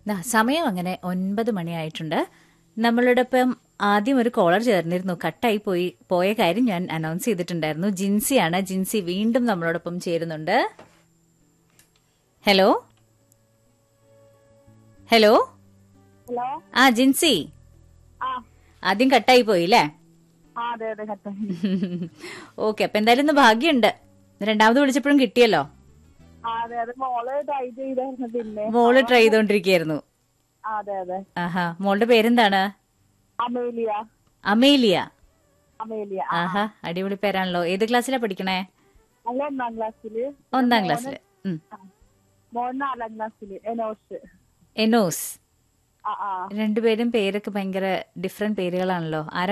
ദാ, സമയം അങ്ങനെ ഒൻപത് മണിയായിട്ടുണ്ട് നമ്മളോടൊപ്പം ആദ്യം ഒരു കോളർ ചേർന്നിരുന്നു കട്ടായി പോയി പോയ കാര്യം ഞാൻ അനൗൺസ് ചെയ്തിട്ടുണ്ടായിരുന്നു ജിൻസിയാണ് ജിൻസി വീണ്ടും നമ്മളോടൊപ്പം ചേരുന്നുണ്ട് ഹലോ ഹലോ ഹലോ ആ ജിൻസി ആ ആദ്യം കട്ടായി പോയില്ലേ ആ അതെ അതെ കത്ത ഓക്കെ അപ്പൊ എന്തായാലും ഇന്ന് ഭാഗ്യമുണ്ട് രണ്ടാമത് വിളിച്ചപ്പോഴും കിട്ടിയല്ലോ ആ അതെ അതെ മോള് ട്രൈ ചെയ്തായിരുന്നു പിന്നെ മോള് ട്രൈ ചെയ്തോണ്ടിരിക്കുകയായിരുന്നു ആ, അതെ അതെ ആഹാ മോളുടെ പേരെന്താണ് അമേലിയ അമേലിയ അമേലിയ ആഹാ അടിപൊളി പേരാണല്ലോ ഏത് ക്ലാസ്സിലാ പഠിക്കണേ അല്ല ഒന്നാം ക്ലാസ്സില് ഒന്നാം ക്ലാസ്സില് ഉം. ആ. മോൻ നാലാം ക്ലാസ്സില് എനോസ് എനോസ് ആ ആ രണ്ടുപേരും പേരൊക്കെ ഭയങ്കര ഡിഫറെന്റ് പേരുകളാണല്ലോ ആരാ